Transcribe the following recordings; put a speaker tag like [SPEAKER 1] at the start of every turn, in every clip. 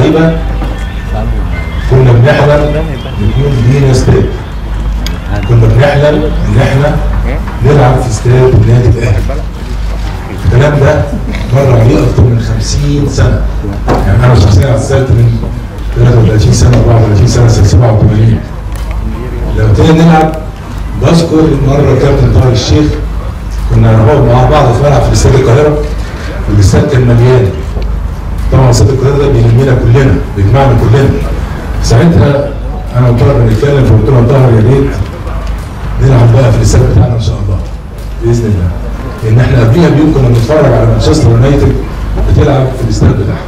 [SPEAKER 1] غايبه كنا بنحلم يكون لينا استاد كنا بنحلم ان احنا نلعب في استاد النادي الاهلي الكلام ده مر عليه اكتر من 50 سنه يعني انا شخصيا عزلت من 33 سنه 34 سنه سنه 87 لما ابتدينا نلعب بذكر مره كابتن طاهر الشيخ كنا نقعد مع بعض في ملعب في استاد القاهره والاستاد كان مليان طبعا استاد القاهره ده بيلمنا كلنا بيجمعنا كلنا ساعتها انا وطاهر بنتكلم فقلت له يا طاهر يا ريت نلعب بقى في الاستاد بتاعنا ان شاء الله باذن الله لان احنا قبليها بيوم كنا بنتفرج على مانشستر يونايتد بتلعب في الاستاد بتاعها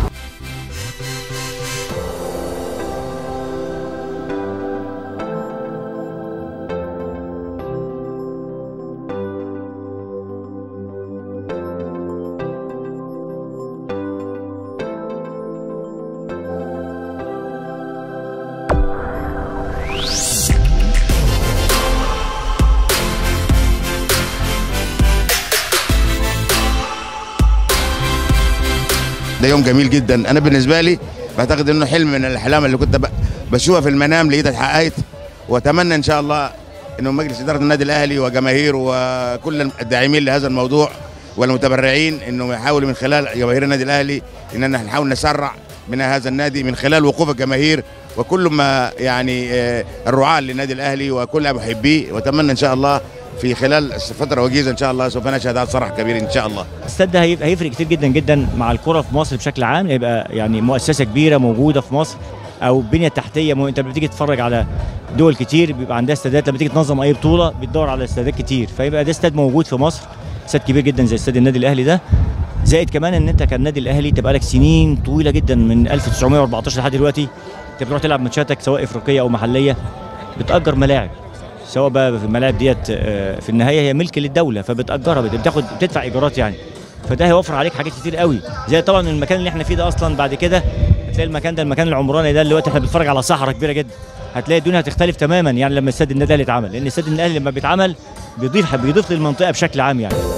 [SPEAKER 2] ده يوم جميل جدا انا بالنسبه لي بعتقد انه حلم من الاحلام اللي كنت ب- بشوفها في المنام لقيتها اتحققت واتمنى ان شاء الله انه مجلس اداره النادي الاهلي وجماهيره وكل الداعمين لهذا الموضوع والمتبرعين انه يحاولوا من خلال جماهير النادي الاهلي اننا نحاول نسرع من هذا النادي من خلال وقوف الجماهير وكل ما يعني آه، الرعاة للنادي الاهلي وكل محبيه واتمنى ان شاء الله في خلال فتره وجيزه ان شاء الله سوف نشهد هذا الصرح كبير ان شاء الله
[SPEAKER 3] الاستاد ده هيبقى هيفرق كتير جدا جدا مع الكره في مصر بشكل عام يبقى يعني مؤسسه كبيره موجوده في مصر او بنيه تحتيه مو... انت لما بتيجي تتفرج على دول كتير بيبقى عندها استادات لما تيجي تنظم اي بطوله بتدور على استادات كتير فيبقى ده استاد موجود في مصر استاد كبير جدا زي استاد النادي الاهلي ده زائد كمان ان انت كالنادي الاهلي تبقى لك سنين طويله جدا من 1914 لحد دلوقتي انت بتروح تلعب ماتشاتك سواء افريقيه او محليه بتاجر ملاعب سواء بقى في الملاعب ديت آه، في النهايه هي ملك للدوله فبتاجرها بت- بتاخد بتدفع ايجارات يعني فده هيوفر عليك حاجات كتير قوي زي طبعا المكان اللي احنا فيه ده اصلا بعد كده هتلاقي المكان ده المكان العمراني ده اللي وقت احنا بنتفرج على صحراء كبيره جدا هتلاقي الدنيا هتختلف تماما يعني لما استاد النادي الاهلي اتعمل لان استاد النادي الاهلي لما بيتعمل بيضيف بيضيف للمنطقه بشكل عام يعني